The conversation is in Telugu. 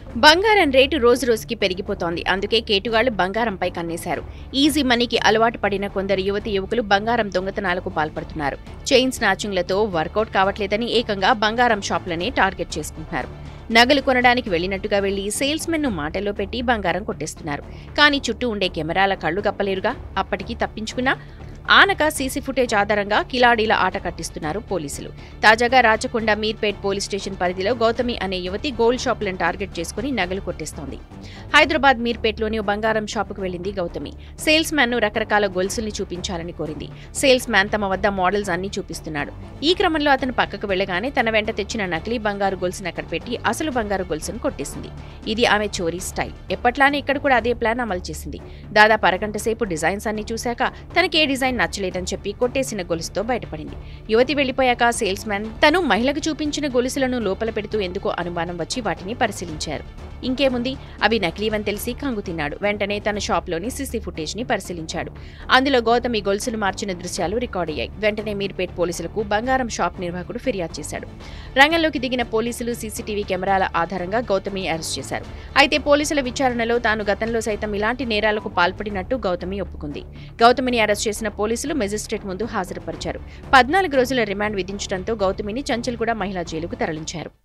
బంగారం రేటు రోజు రోజుకి పెరిగిపోతోంది అందుకే కేటుగాళ్లు బంగారంపై కన్నేశారు ఈజీ మనీకి అలవాటు పడిన కొందరు యువతి యువకులు బంగారం దొంగతనాలకు పాల్పడుతున్నారు చైన్ స్నాచింగ్లతో వర్కౌట్ కావట్లేదని ఏకంగా బంగారం షాపులనే టార్గెట్ చేసుకుంటున్నారు నగలు కొనడానికి వెళ్ళినట్టుగా వెళ్లి సేల్స్ మెన్ ను మాటల్లో పెట్టి బంగారం కొట్టేస్తున్నారు కానీ చుట్టూ ఉండే కెమెరాల కళ్ళు గప్పలేరుగా అప్పటికి తప్పించుకున్నా ఆనక సీసీ ఫుటేజ్ ఆధారంగా కిలాడీల ఆట కట్టిస్తున్నారు పోలీసులు తాజాగా రాచకొండ మీర్పేట్ పోలీస్ స్టేషన్ పరిధిలో గౌతమి అనే యువతి గోల్డ్ షాపులను టార్గెట్ చేసుకుని నగలు కొట్టేస్తోంది హైదరాబాద్ మీర్పేట్లోని ఓ బంగారం షాపుకు వెళ్ళింది గౌతమి సేల్స్ మ్యాన్ ను రకరకాల గొలుసుల్ని చూపించాలని కోరింది సేల్స్ మ్యాన్ తమ వద్ద మోడల్స్ అన్ని చూపిస్తున్నాడు ఈ క్రమంలో అతను పక్కకు వెళ్ళగానే తన వెంట తెచ్చిన నకిలీ బంగారు గొలుసును అక్కడ పెట్టి అసలు బంగారు గొలుసును కొట్టేసింది ఇది ఆమె చోరీ స్టైల్ ఎప్పట్లానే ఇక్కడ కూడా అదే ప్లాన్ అమలు చేసింది దాదాపు అరగంట సేపు డిజైన్స్ అన్ని చూశాక తనకి ఏ డిజైన్ నచ్చలేదని చెప్పి కొట్టేసిన గొలుసుతో బయటపడింది యువతి వెళ్లిపోయాక సేల్స్ మ్యాన్ తను మహిళకు చూపించిన గొలుసులను లోపల పెడుతూ ఎందుకో అనుమానం వచ్చి వాటిని పరిశీలించారు ఇంకేముంది అవి నకిలీవని తెలిసి కంగు తిన్నాడు వెంటనే తన షాప్లోని సీసీ ఫుటేజ్ ని పరిశీలించాడు అందులో గౌతమి గొలుసులు మార్చిన దృశ్యాలు రికార్డ్ అయ్యాయి వెంటనే మీర్పేట్ పోలీసులకు బంగారం షాప్ నిర్వాహకుడు ఫిర్యాదు చేశాడు రంగంలోకి దిగిన పోలీసులు సీసీటీవీ కెమెరాల ఆధారంగా గౌతమిని అరెస్ట్ చేశారు అయితే పోలీసుల విచారణలో తాను గతంలో సైతం ఇలాంటి నేరాలకు పాల్పడినట్టు గౌతమి ఒప్పుకుంది గౌతమిని అరెస్ట్ చేసిన పోలీసులు మెజిస్ట్రేట్ ముందు హాజరుపరిచారు పద్నాలుగు రోజుల రిమాండ్ విధించడంతో గౌతమిని చంచల్గూడ మహిళా జైలుకు తరలించారు